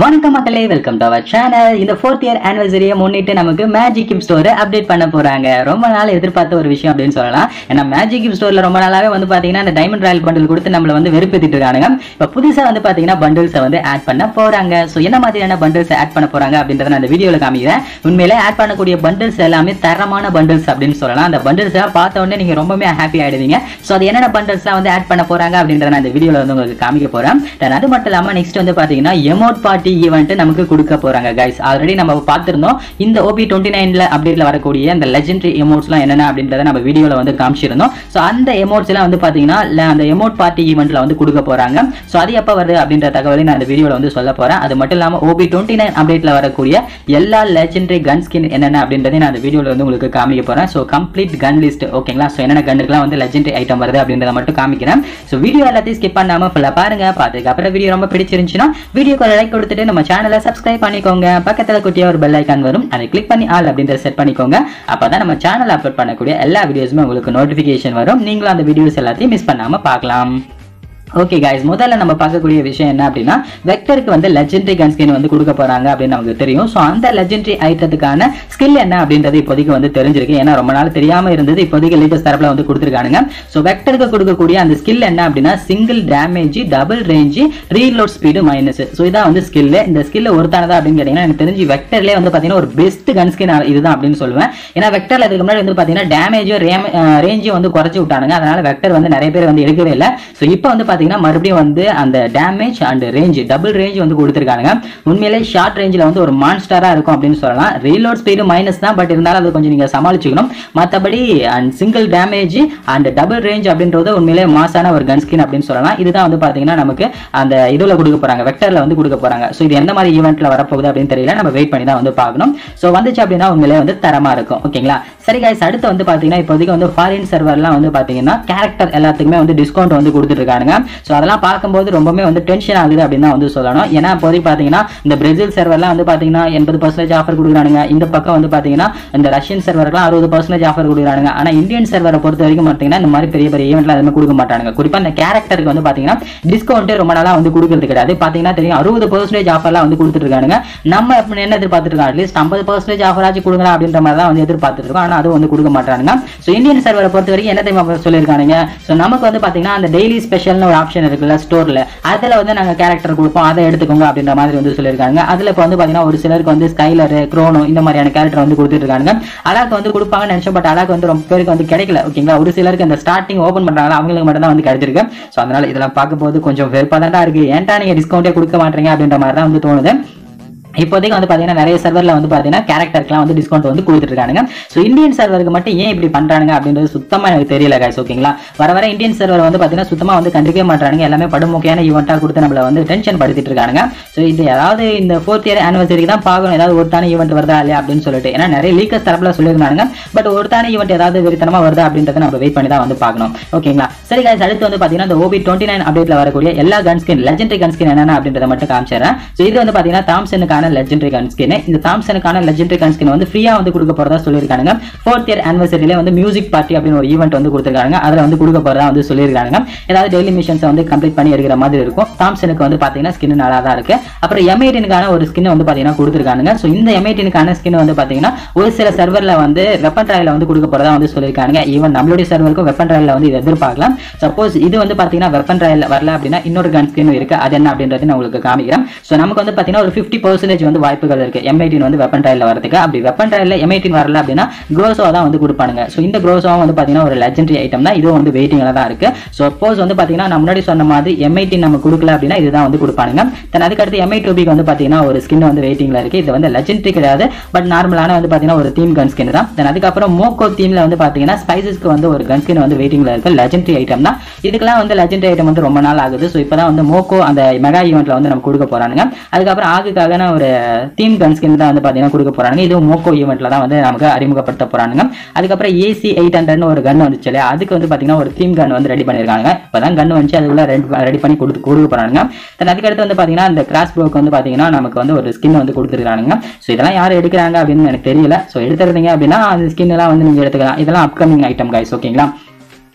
வணக்கம் மக்களே welcome to our channel இந்த ஃபோர்த் இயர் ஆனிவர்சரியை முன்னிட்டு நமக்கு மேஜிக் கிப் ஸ்டோர் அப்டேட் பண்ண போறாங்க ரொம்ப நாள் எதிர்பார்த்த ஒரு விஷயம் அப்படின்னு சொல்லலாம் ஏன்னா மேஜிக் கிப் ஸ்டோர்ல ரொம்ப நாளாவே வந்து பாத்தீங்கன்னா இந்த டைமண்ட் ராயல் பண்டில் கொடுத்து நம்மள வந்து வெறுப்பேத்திட்டு இருக்காங்க இப்போ புதுசா வந்து பாத்தீங்கன்னா பண்டில்ஸை வந்து ஆட் பண்ண போறாங்க ஸோ என்ன மாதிரியான பண்டில்ஸ் ஆட் பண்ண போறாங்க அப்படின்றத நான் இந்த வீடியோல காமிக்கிறேன் உண்மையிலே ஆட் பண்ணக்கூடிய பண்டில்ஸ் எல்லாமே தரமான பண்டில்ஸ் அப்படின்னு சொல்லலாம் அந்த பண்டில்ஸ் எல்லாம் பார்த்த உடனே நீங்க ரொம்பவே ஹாப்பி ஆயிடுவீங்க ஸோ அது என்னென்ன பண்டில்ஸ்லாம் வந்து ஆட் பண்ண போறாங்க அப்படின்றத நான் இந்த வீடியோல வந்து உங்களுக்கு காமிக்க போறேன் Then அது மட்டும் இல்லாம நெக்ஸ்ட் வந்து பாத்தீங்கன்னா எமோட் பார்ட்டி ஈவெண்ட் நமக்கு கொடுக்க போறாங்க கைஸ் ஆல்ரெடி நம்ம பார்த்திருந்தோம் இந்த ஓபி டுவெண்ட்டி நைன்ல அப்டேட்ல வரக்கூடிய அந்த லெஜெண்டரி எமோட்ஸ்லாம் என்னென்ன அப்படின்றத நம்ம வீடியோல வந்து காமிச்சிருந்தோம் ஸோ அந்த எமோட்ஸ் எல்லாம் வந்து பாத்தீங்கன்னா ல- அந்த எமோட் பார்ட்டி ஈவெண்ட்ல வந்து கொடுக்க போறாங்க ஸோ அது எப்போ வருது அப்படின்ற தகவலை நான் இந்த வீடியோல வந்து சொல்ல போறேன் அது மட்டும் இல்லாம ஓபி டுவெண்ட்டி நைன் அப்டேட்ல வரக்கூடிய எல்லா லெஜெண்டரி கன் ஸ்கின் என்னென்ன அப்படின்றதையும் நான் இந்த வீடியோல வந்து உங்களுக்கு காமிக்க போறேன் ஸோ கம்ப்ளீட் கன் லிஸ்ட் ஓகேங்களா ஸோ என்னென்ன கன்னுக்குலாம் வந்து லெஜெண்டரி ஐட்டம் வருது அப்படின்றத மட்டும் காமிக்கிறேன் ஸோ வீடியோ எல்லாத்தையும் ஸ்கிப் பண்ணாம ஃபுல்லாக பாருங்க பார்த்ததுக்கு அப்புறம் வீடியோ ரொம்ப பிடிச்சிருந்துச்சுன்னா வீடியோக்கு ஒரு லைக் கொடுத்துட்டு நம்ம சேனலை சப்ஸ்கிரைப் பண்ணிக்கோங்க பக்கத்துல குட்டியா ஒரு பெல் ஐக்கான் வரும் அதை கிளிக் பண்ணி ஆல் அப்படின்றத செட் பண்ணிக்கோங்க அப்பதான் நம்ம சேனல் அப்லோட் பண்ணக்கூடிய எல்லா வீடியோஸுமே உங்களுக்கு நோட்டிஃபிகேஷன் வரும் நீங்களும் அந்த வீடியோஸ் எல்லாத்தையும் மிஸ் பண்ணாம பார்க்கலாம் ஓகே guys முதல்ல நம்ம பார்க்கக்கூடிய விஷயம் என்ன அப்படின்னா வெக்டருக்கு வந்து லெஜெண்டரி கன் ஸ்கின் வந்து கொடுக்க போறாங்க அப்படின்னு நமக்கு தெரியும் ஸோ அந்த லெஜெண்டரி ஐட்டத்துக்கான ஸ்கில் என்ன அப்படின்றது இப்போதைக்கு வந்து தெரிஞ்சிருக்கு ஏன்னா ரொம்ப நாள் தெரியாம இருந்தது இப்போதைக்கு லேட்டஸ்ட் தரப்புல வந்து கொடுத்துருக்கானுங்க ஸோ வெக்டருக்கு கொடுக்கக்கூடிய அந்த ஸ்கில் என்ன அப்படின்னா single damage double range reload speed minus so இதான் வந்து ஸ்கில் இந்த ஸ்கில் ஒருத்தானதா அப்படின்னு கேட்டீங்கன்னா எனக்கு தெரிஞ்சு வெக்டர்லேயே வந்து பார்த்தீங்கன்னா ஒரு பெஸ்ட் கன் ஸ்கின் இதுதான் அப்படின்னு சொல்லுவேன் ஏன்னா வெக்டர்ல இதுக்கு முன்னாடி வந்து பார்த்தீங்கன்னா டேமேஜும் ரேஞ்சும் வந்து குறைச்சி விட்டானுங்க அதனால வெக்டர் வந்து நிறைய பேர் வந்து எடுக்கவே இல்லை ஸோ இப்போ வந்து பார்த்தீங்கன்னா மறுபடியும் வந்து அந்த damage and range double range வந்து கொடுத்துருக்காங்க உண்மையிலே ஷார்ட் ரேஞ்சில் வந்து ஒரு மான்ஸ்டரா இருக்கும் அப்படின்னு சொல்லலாம் ரீலோட் ஸ்பீடு மைனஸ் தான் பட் இருந்தாலும் அது கொஞ்சம் நீங்க சமாளிச்சுக்கணும் மற்றபடி and single damage and double range அப்படின்றது உண்மையிலே மாசான ஒரு கன் ஸ்கின் அப்படின்னு சொல்லலாம் இதுதான் வந்து பார்த்தீங்கன்னா நமக்கு அந்த இதுல கொடுக்க போறாங்க வெக்டர்ல வந்து கொடுக்க போறாங்க ஸோ இது எந்த மாதிரி ஈவெண்ட்ல வரப்போகுது அப்படின்னு தெரியல நம்ம வெயிட் பண்ணி தான் வந்து பார்க்கணும் ஸோ வந்துச்சு அப்படின்னா உண்மையிலே வந்து தரமா இருக்கும் ஓகேங்களா சரி guys அடுத்து வந்து பார்த்தீங்கன்னா இப்போதைக்கு வந்து ஃபாரின் சர்வர்லாம் வந்து பார்த்தீங்கன்னா கேரக்டர் எல்லாத்துக்குமே வந்து டிஸ்கவுண்ட் வந்து கொடுத்துட்டு இருக்காங்க ஸோ அதெல்லாம் பார்க்கும்போது ரொம்பவே வந்து டென்ஷன் ஆகுது அப்படின்னு தான் வந்து சொல்லணும் ஏன்னா இப்போதைக்கு பார்த்தீங்கன்னா இந்த பிரேசில் சர்வர்லாம் வந்து பார்த்தீங்கன்னா எண்பது பர்சன்டேஜ் ஆஃபர் கொடுக்குறானுங்க இந்த பக்கம் வந்து பார்த்தீங்கன்னா இந்த ரஷ்யன் சர்வர்லாம் அறுபது பர்சன்டேஜ் ஆஃபர் கொடுக்குறானுங்க ஆனால் இந்தியன் சர்வரை பொறுத்த வரைக்கும் பார்த்தீங்கன்னா இந்த மாதிரி பெரிய பெரிய ஈவெண்ட்லாம் எதுவுமே கொடுக்க மாட்டாங்க குறிப்பாக இந்த கேரக்டருக்கு வந்து பார்த்தீங்கன்னா டிஸ்கவுண்ட்டே ரொம்ப நாளாக வந்து கொடுக்கறது கிடையாது பார்த்தீங்கன்னா தெரியும் அறுபது பர்சன்டேஜ் ஆஃபர்லாம் வந்து கொடுத்துட்டு இருக்காங்க நம்ம இப்ப என்ன எதிர்பார்த்துட்டு இருக்கோம் அட்லீஸ்ட் ஐம்பது பர்சன்டேஜ் ஆஃபர் ஆச்சு கொடுங்களா அப்படின்ற மாதிரி தான் வந்து எதிர்பார்த்துட்டு இருக்கோம் ஆனால் அதுவும் வந்து கொடுக்க மாட்டாங்க ஸோ இந்தியன் சர்வரை பொறுத்த வரைக்கும் என்ன தெரியுமா சொல்லியிருக்கானுங்க ஸோ நமக்கு வந்து பார்த்தீங்கன்னா அந்த டெய்லி ஸ்பெஷல்னு ஒரு ஆப்ஷன் இருக்குல்ல ஸ்டோர்ல அதில் வந்து நாங்கள் கேரக்டர் கொடுப்போம் அதை எடுத்துக்கோங்க அப்படின்ற மாதிரி வந்து சொல்லியிருக்காங்க அதில் இப்போ வந்து பார்த்தீங்கன்னா ஒரு சிலருக்கு வந்து ஸ்கைலர் க்ரோனோ இந்த மாதிரியான கேரக்டர் வந்து கொடுத்துட்டு இருக்காங்க அலாக்கு வந்து கொடுப்பாங்கன்னு நினைச்சோம் பட் அலாக்கு வந்து ரொம்ப பேருக்கு வந்து கிடைக்கல ஓகேங்களா ஒரு சிலருக்கு அந்த ஸ்டார்டிங் ஓப்பன் பண்றாங்களா அவங்களுக்கு மட்டும் தான் வந்து கிடைச்சிருக்கு ஸோ அதனால இதெல்லாம் பார்க்கும்போது கொஞ்சம் வெறுப்பாக தான் இருக்கு ஏன்டா நீங்க டிஸ்கவுண்டே கொடுக்க மாட்டீங்க அப்படின்ற மாதிரி தான் வந்து தோணுது இப்போதைக்கு வந்து பாத்தீங்கன்னா நிறைய சர்வர்ல வந்து பாத்தீங்கன்னா கேரக்டருக்குலாம் வந்து டிஸ்கவுண்ட் வந்து கொடுத்துட்டு இருக்காங்க ஸோ இந்தியன் சர்வருக்கு மட்டும் ஏன் இப்படி பண்றாங்க அப்படின்றது சுத்தமா எனக்கு தெரியல guys ஓகேங்களா வர வர இந்தியன் சர்வர் வந்து பாத்தீங்கன்னா சுத்தமா வந்து கண்டிக்கவே மாட்டாங்க எல்லாமே படுமுக்கையான ஈவெண்ட்டா கொடுத்து நம்மள வந்து டென்ஷன் படுத்திட்டு இருக்காங்க ஸோ இது ஏதாவது இந்த ஃபோர்த் இயர் ஆனிவர்சரிக்கு தான் பார்க்கணும் ஏதாவது ஒரு தானே ஈவெண்ட் வருதா இல்லையா அப்படின்னு சொல்லிட்டு ஏன்னா நிறைய லீக்கர்ஸ் தரப்புல சொல்லியிருந்தாங்க பட் ஒரு தானே ஈவெண்ட் ஏதாவது வெறித்தனமா வருதா அப்படின்றத நம்ம வெயிட் பண்ணி தான் வந்து பார்க்கணும் ஓகேங்களா சரி guys அடுத்து வந்து பாத்தீங்கன்னா இந்த ஓபி டுவெண்ட்டி நைன் அப்டேட்ல வரக்கூடிய எல்லா gun skin legendary gun skin என்னென்ன அப்படின்றத மட்டும் காமிச்சிடுறேன் ஸோ இது வந்து பாத்தீங்கன்னா தாம்சனுக்கான லெஜெண்டரி கன் ஸ்கின் இந்த தாம்சனுக்கான லெஜெண்டரி கன் ஸ்கின் வந்து ஃப்ரீயா வந்து கொடுக்க போறதா சொல்லியிருக்காங்க ஃபோர்த் இயர் ஆனிவர்சரியில வந்து மியூசிக் பார்ட்டி அப்படின்னு ஒரு ஈவெண்ட் வந்து கொடுத்துருக்காங்க அதுல வந்து கொடுக்க போறதா வந்து சொல்லியிருக்காங்க ஏதாவது டெய்லி மிஷன்ஸ் வந்து கம்ப்ளீட் பண்ணி எடுக்கிற மாதிரி இருக்கும் தாம்சனுக்கு வந்து பாத்தீங்கன்னா ஸ்கின் நல்லா தான் இருக்கு அப்புறம் எமேட்டினுக்கான ஒரு ஸ்கின் வந்து பாத்தீங்கன்னா கொடுத்துருக்காங்க ஸோ இந்த எமேட்டினுக்கான ஸ்கின் வந்து பாத்தீங்கன்னா ஒரு சில சர்வர்ல வந்து வெப்பன் ட்ராயில வந்து கொடுக்க போறதா வந்து சொல்லியிருக்காங்க ஈவன் நம்மளுடைய சர்வருக்கும் வெப்பன் ட்ராயில வந்து இது எதிர்பார்க்கலாம் சப்போஸ் இது வந்து பாத்தீங்கன்னா வெப்பன் ட்ராயல் வரல அப்படின்னா இன்னொரு கன் ஸ்கின் இருக்கு அது என்ன அப்படின்றது நான் உங்களுக்கு காமிக்கிறேன் ஸோ நமக்கு வந்து பாத்தீங்கன்னா ஒரு ஃபிஃப்டி பர்சன்டேஜ் வந்து வாய்ப்புகள் இருக்கு எம் வந்து வெப்பன் ட்ராயல் வரதுக்கு அப்படி வெப்பன் ட்ராயல்ல எம் வரல அப்படின்னா க்ரோஸோ தான் வந்து கொடுப்பானுங்க ஸோ இந்த க்ரோஸோ வந்து பாத்தீங்கன்னா ஒரு லெஜெண்டரி ஐட்டம் தான் இதுவும் வந்து வெயிட்டிங்ல தான் இருக்கு ஸோ சப்போஸ் வந்து பாத்தீங்கன்னா நான் முன்னாடி சொன்ன மாதிரி எம் நம்ம கொடுக்கல அப்படின்னா இதுதான் வந்து கொடுப்பானுங்க தென் அதுக்கடுத்து எம்ஐ டூபிக்கு வந்து பாத்தீங்கன்னா ஒரு ஸ்கின் வந்து வெயிட்டிங்ல இருக்கு இது வந்து லெஜெண்டரி கிடையாது பட் நார்மலான வந்து பாத்தீங்கன்னா ஒரு தீம் கன் ஸ்கின் தான் தென் அதுக்கப்புறம் மோக்கோ தீம்ல வந்து பாத்தீங்கன்னா ஸ்பைசஸ்க்கு வந்து ஒரு கன் ஸ்கின் வந்து வெயிட்டிங்ல இருக்கு லெஜெண்டரி ஐட்டம் தான் இதுக்கெல்லாம் வந்து லெஜெண்டரி ஐட்டம் வந்து ரொம்ப நாள் ஆகுது ஸோ இப்பதான் வந்து மோக்கோ அந்த மெகா ஈவெண்ட்ல வந்து நம்ம கொடுக்க போறானுங்க அதுக்கப்புறம் ஆகுக்காக ஒரு தீம் கன் ஸ்கின் தான் வந்து பாத்தீங்கன்னா கொடுக்க போறாங்க இதுவும் மோக்கோ ஈவெண்ட்ல தான் வந்து நமக்கு அறிமுகப்படுத்த போறானுங்க அதுக்கப்புறம் ஏசி எயிட் ஹண்ட்ரட்னு ஒரு கன் வந்துச்சு இல்லையா அதுக்கு வந்து பாத்தீங்கன்னா ஒரு தீம் கன் வந்து ரெடி பண்ணிருக்காங்க இப்பதான் கன் வந்துச்சு அதுக்குள்ள ரெடி பண்ணி கொடுத்து கொடுக்க போறாங்க தென் அதுக்கடுத்து வந்து பாத்தீங்கன்னா இந்த கிராஸ் ப்ரோக்கு வந்து பாத்தீங்கன்னா நமக்கு வந்து ஒரு ஸ்கின் வந்து கொடுத்துருக்காங்க ஸோ இதெல்லாம் யார் எடுக்கிறாங்க அப்படின்னு எனக்கு தெரியல ஸோ எடுத்துருந்தீங்க அப்படின்னா அந்த ஸ்கின் எல்லாம் வந்து நீங்க எடுத்துக்கலாம் இதெல்லாம் அப்கமிங் ஐட்டம் கைஸ் ஓகேங்களா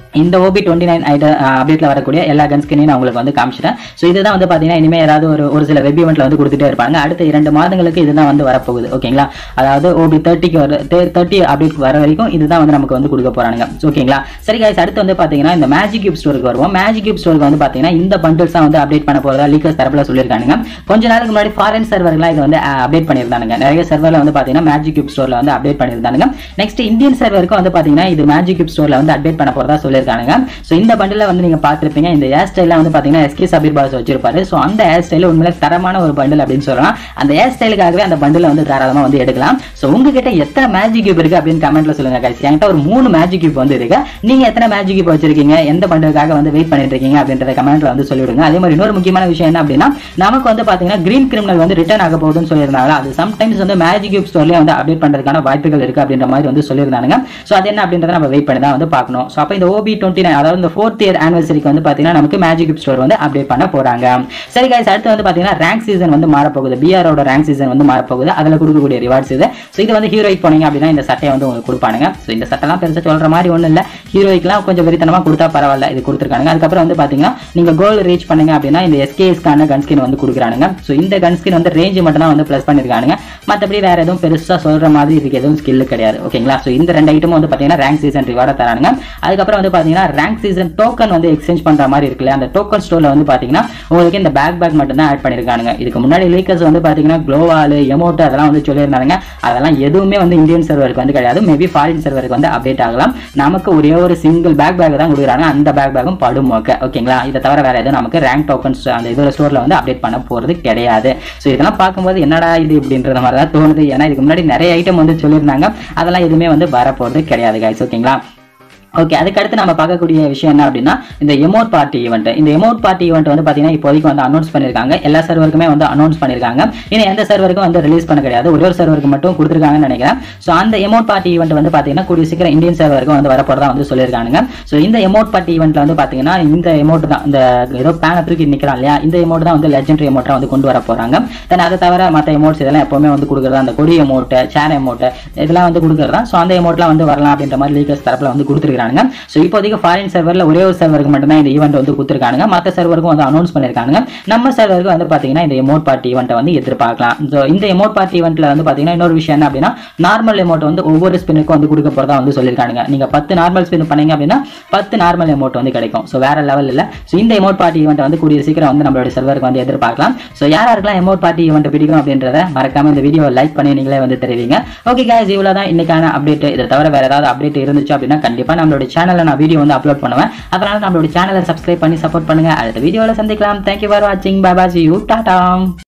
இந்த ஓபி டுவெண்ட்டி நைன் ஐட்ட அப்டேட்ல வரக்கூடிய எல்லா கன் ஸ்கினையும் நான் உங்களுக்கு வந்து காமிச்சிட்டேன் ஸோ இதுதான் வந்து பார்த்தீங்கன்னா இனிமேல் ஏதாவது ஒரு ஒரு சில வெப் ஈவெண்ட்ல வந்து கொடுத்துட்டே இருப்பாங்க அடுத்த இரண்டு மாதங்களுக்கு இதுதான் வந்து வரப்போகுது ஓகேங்களா அதாவது ஓபி தேர்ட்டிக்கு வர தேர்ட்டி அப்டேட் வர வரைக்கும் இதுதான் வந்து நமக்கு வந்து கொடுக்க போறாங்க ஓகேங்களா சரி guys அடுத்து வந்து பார்த்தீங்கன்னா இந்த மேஜிக் கியூப் ஸ்டோருக்கு வருவோம் மேஜிக் கியூப் ஸ்டோருக்கு வந்து பார்த்தீங்கன்னா இந்த பண்டில்ஸ் தான் வந்து அப்டேட் பண்ண போறதா லீக்கர்ஸ் தரப்புல சொல்லியிருக்காங்க கொஞ்ச நாளுக்கு முன்னாடி ஃபாரின் சர்வர்லாம் இது வந்து அப்டேட் பண்ணியிருந்தாங்க நிறைய சர்வர்ல வந்து பார்த்தீங்கன்னா மேஜிக் கியூப் ஸ்டோர்ல வந்து அப்டேட் பண்ணியிருந்தாங்க நெக்ஸ்ட் இந்தியன் சர்வருக்கு வந்து பார்த்தீங்கன்னா இது மேஜிக் கியூப் ஸ்டோர்ல வந்து அப்டேட் பண்ண போறதா சொல்லியிருக்காங்க ஸோ இந்த பண்டில் வந்து நீங்க பார்த்திருப்பீங்க இந்த ஹேர் ஸ்டைல வந்து பார்த்தீங்கன்னா எஸ்கே சபீர் பாஸ் வச்சிருப்பாரு ஸோ அந்த ஹேர் ஸ்டைல் உண்மையில தரமான ஒரு பண்டில் அப்படின்னு சொல்லலாம் அந்த ஹேர் ஸ்டைலுக்காகவே அந்த பண்டில் வந்து தாராளமா வந்து எடுக்கலாம் ஸோ உங்ககிட்ட எத்தனை மேஜிக் கியூப் இருக்கு அப்படின்னு கமெண்ட்ல சொல்லுங்க guys என்கிட்ட ஒரு மூணு மேஜிக் கியூப் வந்து இருக்கு நீங்க எத்தனை மேஜிக் கியூப் வச்சிருக்கீங்க எந்த பண்டிலுக்காக வந்து வெயிட் பண்ணிட்டு இருக்கீங்க அப்படின்றத கமெண்ட்ல வந்து சொல்லிவிடுங்க அதே மாதிரி இன்னொரு முக்கியமான விஷயம் என்ன அப்படின்னா நமக்கு வந்து பாத்தீங்கன்னா கிரீன் கிரிமினல் வந்து ரிட்டர்ன் ஆக போகுதுன்னு சொல்லியிருந்தாங்க அது சம்டைம்ஸ் வந்து மேஜிக் கியூப் ஸ்டோர்லயே வந்து அப்டேட் பண்றதுக்கான வாய்ப்புகள் இருக்கு அப்படின்ற மாதிரி வந்து சொல்லியிருந்தாங்க ஸோ அது என்ன அப்படின்றத நம்ம வெயிட் பண்ணி தான் வந்து பார்க்கணும் ஸோ அப்போ இந்த ஓபி டுவெண்ட்டி நைன் அதாவது இந்த ஃபோர்த் இயர் ஆனிவர்சரிக்கு வந்து பாத்தீங்கன்னா நமக்கு மேஜிக் கியூப் ஸ்டோர் வந்து அப்டேட் பண்ண போறாங்க சரி guys அடுத்து வந்து பாத்தீங்கன்னா ரேங்க் சீசன் வந்து மாறப்போகுது பிஆரோட ரேங்க் சீசன் வந்து மாறப்போகுது அதுல கொடுக்கக்கூடிய ரிவார்ட்ஸ் இது ஸோ இது வந்து ஹீரோய்க்கு போனீங்க அப்படின்னா இந்த சட்டையை வந்து உங்களுக்கு கொடுப்பானுங்க ஸோ இந்த சட்டைலாம் பெருசா சொல்ற மாதிரி ஒன்றும் இல்லை ஹீரோய்க்குலாம் கொஞ்சம் வெறித்தனமா கொடுத்தா பரவாயில்ல இது கொடுத்துருக்காங்க அதுக்கப்புறம் வந்து பாத்தீங்கன்னா நீங்க கோல் ரீச் பண்ணீங்க அப்படின்னா இந்த எஸ்கேஎஸ்க்கான கன் ஸ்கின் வந்து கொடுக்குறானுங்க ஸோ இந்த கன் ஸ்கின் வந்து ரேஞ்ச் மட்டும் தான் வந்து ப்ளஸ் பண்ணிருக்கானுங்க மற்றபடி வேற எதுவும் பெருசா சொல்ற மாதிரி இதுக்கு எதுவும் ஸ்கில் கிடையாது ஓகேங்களா ஸோ இந்த ரெண்டு ஐட்டமும் வந்து பாத்தீங்கன்னா ரேங்க் சீசன் ரிவார்டா தரானுங்க அதுக்கப்புறம் வந்து பாத்தீங்கன்னா ரேங்க் சீசன் டோக்கன் வந்து எக்ஸ்சேஞ்ச் பண்ற மாதிரி இருக்குல்ல அந்த டோக்கன் ஸ்டோர்ல வந்து பாத்தீங்கன்னா உங்களுக்கு இந்த பேக் பேக் மட்டும் தான் ஆட் பண்ணிருக்கானுங்க இதுக்கு முன்னாடி லீக்கர்ஸ் வந்து பாத்தீங்கன்னா குளோவால் எமோட் அதெல்லாம் வந்து சொல்லியிருந்தாங்க அதெல்லாம் எதுவுமே வந்து இந்தியன் சர்வருக்கு வந்து கிடையாது மேபி ஃபாரின் சர்வருக்கு வந்து அப்டேட் ஆகலாம் நமக்கு ஒரே ஒரு சிங்கிள் பேக் பேக் தான் கொடுக்குறாங்க அந்த பேக் பேக்கும் படும் ஓகே ஓகேங்களா இதை தவிர வேற எதுவும் நமக்கு ரேங்க் டோக்கன்ஸ் அந்த இதோட ஸ்டோர்ல வந்து அப்டேட் பண்ண போறது கிடையாது ஸோ இதெல்லாம் பார்க்கும்போது என்னடா இது இப்படின்ற மாதிரி தான் தோணுது ஏன்னா இதுக்கு முன்னாடி நிறைய ஐட்டம் வந்து சொல்லியிருந்தாங்க அதெல்லாம் எதுவுமே வந்து வரப்போறது கிடையாது guys ஓகேங்களா ஓகே அதுக்கடுத்து நம்ம பார்க்கக்கூடிய விஷயம் என்ன அப்படின்னா இந்த எமோட் பார்ட்டி ஈவெண்ட் இந்த எமோட் பார்ட்டி ஈவெண்ட் வந்து பார்த்தீங்கன்னா இப்போதைக்கு வந்து அனௌன்ஸ் பண்ணியிருக்காங்க எல்லா சர்வருக்குமே வந்து அனௌன்ஸ் பண்ணியிருக்காங்க இன்னும் எந்த சர்வருக்கும் வந்து ரிலீஸ் பண்ண கிடையாது ஒரே ஒரு சர்வருக்கு மட்டும் கொடுத்துருக்காங்கன்னு நினைக்கிறேன் ஸோ அந்த எமோட் பார்ட்டி ஈவெண்ட் வந்து பார்த்தீங்கன்னா கூடிய சீக்கிரம் இந்தியன் சர்வருக்கும் வந்து வரப்போறதா வந்து சொல்லியிருக்காங்க ஸோ இந்த எமோட் பார்ட்டி ஈவெண்ட்ல வந்து பார்த்தீங்கன்னா இந்த எமோட் தான் இந்த ஏதோ பேனை தூக்கி நிற்கிறான் இல்லையா இந்த எமோட் தான் வந்து லெஜெண்டரி எமோட்டை வந்து கொண்டு வர போறாங்க தென் அதை தவிர மற்ற எமோட்ஸ் இதெல்லாம் எப்பவுமே வந்து கொடுக்குறதா அந்த கொடி எமோட்டு சேர் எமோட்டு இதெல்லாம் வந்து கொடுக்குறதா ஸோ அந்த எமோட்லாம் வந்து வரலாம் அப்படின்ற மாதிரி லீக்கர்ஸ் தரப்புல வந்து கொடுத்துருக்காங்க ஸோ இப்போதைக்கு ஃபாரின் சர்வரில் ஒரே ஒரு சர்வருக்கு மட்டும்தான் இந்த ஈவெண்ட் வந்து கொடுத்துருக்காங்க மற்ற சர்வருக்கும் வந்து அனௌன்ஸ் பண்ணியிருக்காங்க நம்ம சர்வருக்கு வந்து பார்த்தீங்கன்னா இந்த எமோட் பார்ட்டி ஈவெண்ட்டை வந்து எதிர்பார்க்கலாம் ஸோ இந்த எமோட் பார்ட்டி ஈவெண்ட்ல வந்து பார்த்தீங்கன்னா இன்னொரு விஷயம் என்ன அப்படின்னா நார்மல் எமௌண்ட் வந்து ஒவ்வொரு ஸ்பின்னுக்கும் வந்து கொடுக்க போறதா வந்து சொல்லியிருக்காங்க நீங்க பத்து நார்மல் ஸ்பின் பண்ணீங்க அப்படின்னா பத்து நார்மல் எமௌண்ட் வந்து கிடைக்கும் ஸோ வேற லெவல் இல்லை ஸோ இந்த எமௌண்ட் பார்ட்டி ஈவெண்ட் வந்து கூடிய சீக்கிரம் வந்து நம்மளோட சர்வருக்கு வந்து எதிர்பார்க்கலாம் ஸோ யார் யாருக்கெல்லாம் எமௌண்ட் பார்ட்டி ஈவெண்ட் பிடிக்கும் அப்படின்றத மறக்காம இந்த வீடியோ லைக் பண்ணி நீங்களே வந்து தெரிவிங்க ஓகே guys இவ்வளோ தான் இன்னைக்கான அப்டேட் இதை தவிர வேற ஏதாவது அப்டேட் இருந்துச்சு அப்படின்னா கண்டிப்பா நம்மளோட சேனல்ல நான் வீடியோ வந்து அப்லோட் பண்ணுவேன் அதனால நம்மளோட சேனலை சப்ஸ்கிரைப் பண்ணி சப்போர்ட் பண்ணுங்க அடுத்த வீடியோவில் சந்திக்கலாம் தேங்க்யூ ஃபார் வாட்சிங் பாபா சி யூ டாடா